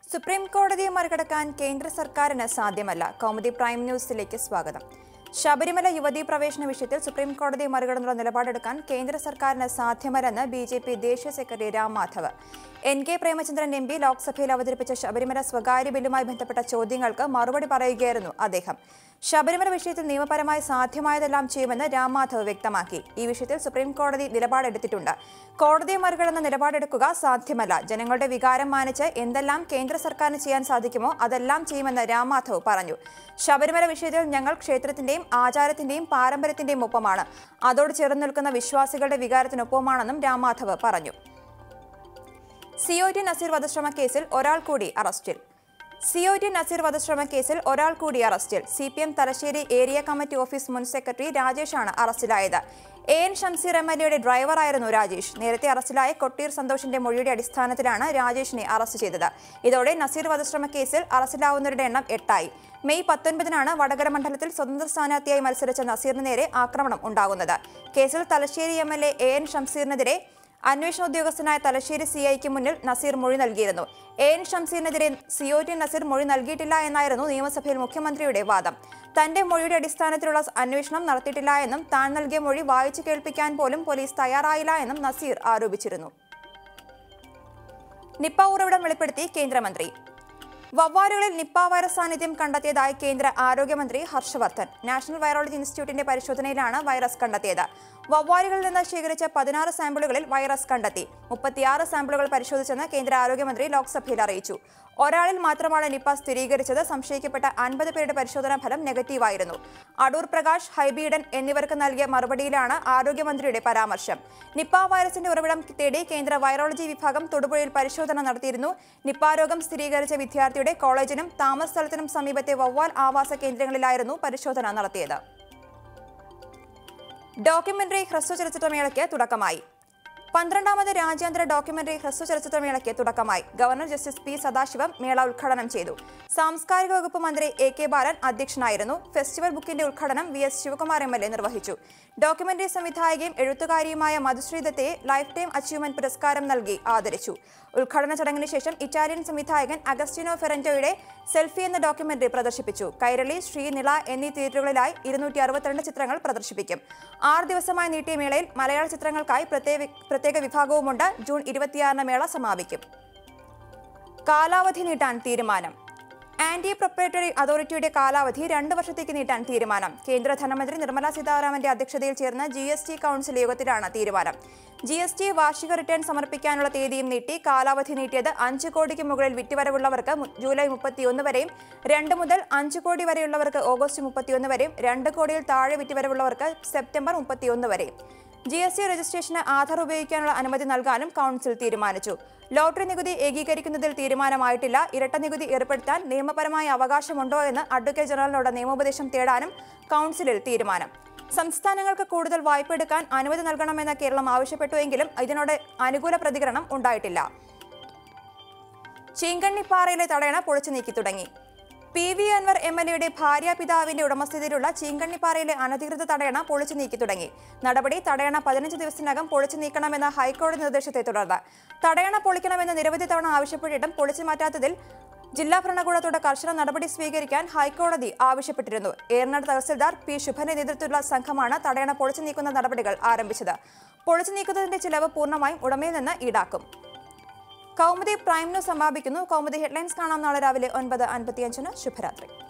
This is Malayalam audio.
സുപ്രീം കോടതിയെ മറികടക്കാൻ കേന്ദ്ര സർക്കാരിന് സാധ്യമല്ല കൗമുദി പ്രൈം ന്യൂസിലേക്ക് സ്വാഗതം ശബരിമല യുവതീ പ്രവേശന വിഷയത്തിൽ സുപ്രീം കോടതിയെ മറികടന്നുള്ള നിലപാടെടുക്കാൻ കേന്ദ്ര സർക്കാരിന് സാധ്യമല്ലെന്ന് ബി ജെ പി ദേശീയ സെക്രട്ടറി Ram Madhav N K Premachandran M P ലോക്സഭയിൽ അവതരിപ്പിച്ച ശബരിമല സ്വകാര്യ ബില്ലുമായി ബന്ധപ്പെട്ട ചോദ്യങ്ങൾക്ക് മറുപടി പറയുകയായിരുന്നു അദ്ദേഹം ശബരിമല വിഷയത്തിൽ നിയമപരമായി സാധ്യമായതെല്ലാം ചെയ്യുമെന്ന് രാം മാധവ് വ്യക്തമാക്കി ഈ വിഷയത്തിൽ സുപ്രീം കോടതി നിലപാടെടുത്തിട്ടുണ്ട് കോടതിയെ മറികടന്ന് നിലപാടെടുക്കുക സാധ്യമല്ല ജനങ്ങളുടെ വികാരം മാനിച്ച് എന്തെല്ലാം കേന്ദ്ര സർക്കാരിന് ചെയ്യാൻ സാധിക്കുമോ അതെല്ലാം ചെയ്യുമെന്ന് രാം മാധവ് പറഞ്ഞു ശബരിമല വിഷയത്തിൽ ഞങ്ങൾ ക്ഷേത്രത്തിന്റെയും ആചാരത്തിന്റെയും പാരമ്പര്യത്തിന്റെയും ഒപ്പമാണ് അതോട് ചേർന്ന് നിൽക്കുന്ന വിശ്വാസികളുടെ വികാരത്തിനൊപ്പമാണെന്നും രാം മാധവ് പറഞ്ഞു സിഒ ടി നസീർ വധശ്രമ കേസിൽ ഒരാൾ കൂടി അറസ്റ്റിൽ സിഒ ടി നസീർ വധശ്രമ കേസിൽ ഒരാൾ കൂടി അറസ്റ്റിൽ C P M Thalassery area committee office മുൻ സെക്രട്ടറി രാജേഷാണ് അറസ്റ്റിലായത് A N Shamseer M L എയുടെ ഡ്രൈവറായിരുന്നു രാജേഷ് നേരത്തെ അറസ്റ്റിലായ കൊട്ടീർ സന്തോഷിന്റെ മൊഴിയുടെ അടിസ്ഥാനത്തിലാണ് രാജേഷിനെ അറസ്റ്റ് ചെയ്തത് ഇതോടെ നസീർ വധശ്രമ കേസിൽ അറസ്റ്റിലാവുന്നവരുടെ എണ്ണം എട്ടായി മെയ് പത്തൊൻപതിനാണ് വടകര മണ്ഡലത്തിൽ സ്വതന്ത്ര സ്ഥാനാർത്ഥിയായി മത്സരിച്ച നസീറിന് നേരെ ആക്രമണം ഉണ്ടാകുന്നത് കേസിൽ Thalassery M L A A N ഷംസീറിനെതിരെ അന്വേഷണ ഉദ്യോഗസ്ഥനായ തലശ്ശേരി സിഐക്ക് മുന്നിൽ നസീർ മൊഴി നൽകിയിരുന്നു എ എൻ ഷംസീറിനെതിരെ സിഒ ടി നസീർ മൊഴി നൽകിയിട്ടില്ല എന്നായിരുന്നു നിയമസഭയിൽ മുഖ്യമന്ത്രിയുടെ വാദം തന്റെ മൊഴിയുടെ അടിസ്ഥാനത്തിലുള്ള അന്വേഷണം നടത്തിയിട്ടില്ല എന്നും താൻ നൽകിയ മൊഴി വായിച്ചു കേൾപ്പിക്കാൻ പോലും പോലീസ് തയ്യാറായില്ല എന്നും നസീർ ആരോപിച്ചിരുന്നു നിപ്പ ഉറവിടം വെളിപ്പെടുത്തി കേന്ദ്രമന്ത്രി വവ്വാലുകളിൽ നിപ്പ വൈറസ് സാന്നിധ്യം കണ്ടെത്തിയതായി കേന്ദ്ര ആരോഗ്യമന്ത്രി ഹർഷവർദ്ധൻ നാഷണൽ വൈറോളജി ഇൻസ്റ്റിറ്റ്യൂട്ടിന്റെ പരിശോധനയിലാണ് വൈറസ് കണ്ടെത്തിയത് വവ്വാലുകളിൽ നിന്ന് ശേഖരിച്ച പതിനാറ് സാമ്പിളുകളിൽ വൈറസ് കണ്ടെത്തി മുപ്പത്തിയാറ് സാമ്പിളുകൾ പരിശോധിച്ചെന്ന് കേന്ദ്ര ആരോഗ്യമന്ത്രി ലോക്സഭയിൽ അറിയിച്ചു ഒരാളിൽ മാത്രമാണ് നിപ്പ സ്ഥിരീകരിച്ചത് സംശയിക്കപ്പെട്ട അൻപത് പേരുടെ പരിശോധനാ ഫലം നെഗറ്റീവായിരുന്നു അടൂർ പ്രകാശ് ഹൈബീഡൻ എന്നിവർക്ക് നൽകിയ മറുപടിയിലാണ് ആരോഗ്യമന്ത്രിയുടെ പരാമർശം നിപ്പ വൈറസിന്റെ ഉറവിടം തേടി കേന്ദ്ര വൈറോളജി വിഭാഗം തൊടുപുഴയിൽ പരിശോധന നടത്തിയിരുന്നു നിപ്പ രോഗം സ്ഥിരീകരിച്ച വിദ്യാർത്ഥിയുടെ കോളേജിനും താമസ സ്ഥലത്തിനും സമീപത്തെ വവ്വാൽ ആവാസ കേന്ദ്രങ്ങളിലായിരുന്നു പരിശോധന നടത്തിയത് ഡോക്യുമെന്ററി ഹ്രസ്വ ചലച്ചിത്രമേളയ്ക്ക് തുടക്കമായി പന്ത്രണ്ടാമത് രാജ്യാന്തര ഡോക്യുമെന്ററി ഹ്രസ്വ ചലച്ചിത്രമേളയ്ക്ക് തുടക്കമായി ഗവർണർ ജസ്റ്റിസ് പി സദാശിവം മേള ഉദ്ഘാടനം ചെയ്തു സാംസ്കാരിക വകുപ്പ് മന്ത്രി എ കെ ബാലൻ അധ്യക്ഷനായിരുന്നു ഫെസ്റ്റിവൽ ബുക്കിന്റെ ഉദ്ഘാടനം V S Sivakumar M L A നിർവഹിച്ചു ഡോക്യുമെന്ററി സംവിധായകയും എഴുത്തുകാരിയുമായ മധുശ്രീ ദത്തയെ ലൈഫ് ടൈം അച്ചീവ്മെന്റ് പുരസ്കാരം നൽകി ആദരിച്ചു ഉദ്ഘാടന ചടങ്ങിന് ശേഷം ഇറ്റാലിയൻ സംവിധായകൻ അഗസ്റ്റിനോ ഫെറന്റോയുടെ സെൽഫി എന്ന ഡോക്യുമെന്ററി പ്രദർശിപ്പിച്ചു കൈരളി ശ്രീനില എന്നീ തിയേറ്ററുകളിലായി ഇരുന്നൂറ്റി അറുപത്തിരണ്ട് ചിത്രങ്ങൾ പ്രദർശിപ്പിക്കും ആറ് ദിവസമായി നീട്ടിയ മേളയിൽ മലയാള ചിത്രങ്ങൾക്കായി പ്രത്യേക പ്രത്യേക വിഭാഗവുമുണ്ട് ജൂൺ ഇരുപത്തിയാറിന് മേള സമാപിക്കും കാലാവധി നീട്ടാൻ തീരുമാനം ആന്റി പ്രൊപ്പറേറ്ററി അതോറിറ്റിയുടെ കാലാവധി രണ്ട് വർഷത്തേക്ക് നീട്ടാൻ തീരുമാനം കേന്ദ്ര ധനമന്ത്രി നിർമ്മല സീതാരാമന്റെ അധ്യക്ഷതയിൽ ചേർന്ന ജി എസ് ടി കൗൺസിൽ യോഗത്തിലാണ് തീരുമാനം ജി എസ് ടി വാർഷിക റിട്ടേൺ സമർപ്പിക്കാനുള്ള തീയതിയും നീട്ടി കാലാവധി നീട്ടിയത് അഞ്ച് കോടിക്ക് മുകളിൽ വിറ്റുവരവുള്ളവർക്ക് മു- ജൂലൈ മുപ്പത്തിയൊന്ന് വരെയും രണ്ട് മുതൽ അഞ്ച് കോടി വരെയുള്ളവർക്ക് ഓഗസ്റ്റ് മുപ്പത്തിയൊന്ന് വരെയും രണ്ട് കോടിയിൽ താഴെ വിറ്റുവരവുള്ളവർക്ക് സെപ്റ്റംബർ മുപ്പത്തിയൊന്ന് വരെയും ജി എസ് ടി രജിസ്ട്രേഷന് ആധാർ ഉപയോഗിക്കാനുള്ള അനുമതി നൽകാനും കൗൺസിൽ തീരുമാനിച്ചു ലോട്ടറി നികുതി ഏകീകരിക്കുന്നതിൽ തീരുമാനമായിട്ടില്ല ഇരട്ട നികുതി ഏർപ്പെടുത്താൻ നിയമപരമായ അവകാശമുണ്ടോ എന്ന് അഡ്വക്കേറ്റ് ജനറലിനോട് നിയമോപദേശം തേടാനും കൗൺസിലിൽ തീരുമാനം സംസ്ഥാനങ്ങൾക്ക് കൂടുതൽ വായ്പ എടുക്കാൻ അനുമതി നൽകണമെന്ന് കേരളം ആവശ്യപ്പെട്ടുവെങ്കിലും ഇതിനോട് അനുകൂല പ്രതികരണം ഉണ്ടായിട്ടില്ല ചീങ്കണ്ണിപ്പാറയിലെ തടയണ പൊളിച്ചു നീക്കി തുടങ്ങി P V Anvar M L എയുടെ ഭാര്യ പിതാവിന്റെ ഉടമസ്ഥതയിലുള്ള ചീങ്കണ്ണിപ്പാറയിലെ അനധികൃത തടയണ പൊളിച്ചു നീക്കി തുടങ്ങി നടപടി തടയണ പതിനഞ്ച് ദിവസത്തിനകം പൊളിച്ചു നീക്കണമെന്ന ഹൈക്കോടതി നിർദ്ദേശത്തെ തുടർന്ന് തടയണ പൊളിക്കണമെന്ന് നിരവധി തവണ ആവശ്യപ്പെട്ടിട്ടും പൊളിച്ചു മാറ്റാത്തതിൽ ജില്ലാ ഭരണകൂടത്തോട് കർശന നടപടി സ്വീകരിക്കാൻ ഹൈക്കോടതി ആവശ്യപ്പെട്ടിരുന്നു ഏറനാട് തഹസിൽദാർ പി ശുഭന്റെ നേതൃത്വത്തിലുള്ള സംഘമാണ് തടയണ പൊളിച്ചു നീക്കുന്ന നടപടികൾ ആരംഭിച്ചത് പൊളിച്ചു നീക്കുന്നതിന്റെ ചിലവ് പൂർണ്ണമായും ഉടമയിൽ നിന്ന് ഈടാക്കും കൗമുദി പ്രൈം ന്യൂസ് സമാപിക്കുന്നു കൗമുദി ഹെഡ്ലൈൻസ് കാണാം നാളെ രാവിലെ ഒൻപത് അൻപത്തിയഞ്ചിന് ശുഭരാത്രി